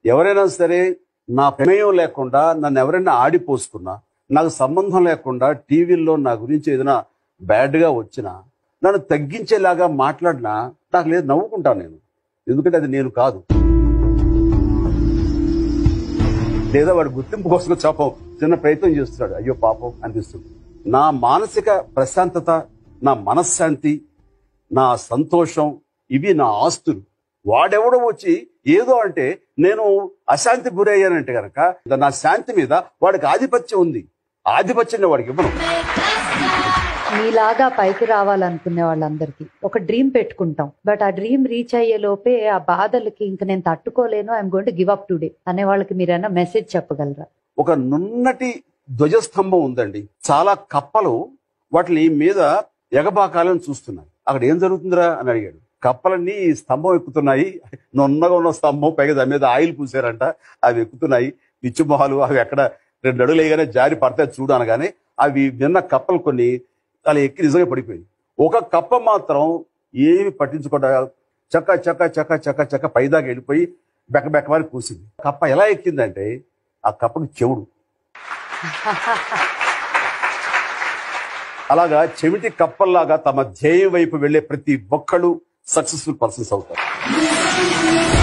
ఎవరైనా సరే నా ప్రమేయం లేకుండా నన్ను ఎవరైనా ఆడిపోసుకున్నా నాకు సంబంధం లేకుండా టీవీల్లో నా గురించి ఏదైనా బ్యాడ్గా వచ్చినా నన్ను తగ్గించేలాగా మాట్లాడినా నాకు లేదు నవ్వుకుంటాను నేను ఎందుకంటే అది నేను కాదు లేదా వాడు గుర్తింపు కోసం చాపం చిన్న ప్రయత్నం చేస్తున్నాడు అయ్యో పాపం అనిపిస్తుంది నా మానసిక ప్రశాంతత నా మనశ్శాంతి నా సంతోషం ఇవి నా ఆస్తులు వాడెవడో వచ్చి ఏదో అంటే నేను అశాంతి గురయ్యానంటే గనక నా శాంతి మీద వాడికి ఆధిపత్యం ఉంది ఆధిపత్యం వాడికి ఇవ్వను మీలాగా పైకి రావాలనుకునే వాళ్ళందరికీ ఒక డ్రీమ్ పెట్టుకుంటాం బట్ ఆ డ్రీమ్ రీచ్ అయ్యే లోపే ఆ బాధలకి ఇంక నేను తట్టుకోలేను I'm going to give up today అనే వాళ్ళకి మీరైనా మెసేజ్ చెప్పగలరా ఒక నున్నటి ధ్వజస్తంభం ఉందండి చాలా కప్పలు వాటిని మీద ఎగబాకాలని చూస్తున్నాయి అక్కడ ఏం జరుగుతుందిరా అని అడిగాడు కప్పలన్నీ ఈ స్తంభం ఎక్కుతున్నాయి నున్నగా ఉన్న స్తంభం పైగా దాని మీద ఆయిల్ పూసారంట అవి ఎక్కుతున్నాయి పిచ్చి మొహాలు అవి ఎక్కడ రెండు అడుగులు వేయగానే జారి పడతాయి చూడు అనగానే అవి విన్న కప్పలు కొన్ని అలా ఎక్కి నిజంగా పడిపోయింది ఒక కప్ప మాత్రం ఏమి పట్టించుకోకుండా చక్క చక్క చక్క చక్క చక్క పైదాకా వెళ్ళిపోయి బెక్క బెక్కమని కూసింది కప్ప ఎలా ఎక్కిందంటే ఆ కప్పకి చెవుడు అలాగా చెవిటి కప్పల్లాగా తమ ధ్యేయం వైపు వెళ్లే ప్రతి ఒక్కళ్ళు సక్సెస్ఫుల్ పర్సన్స్ అవుతారు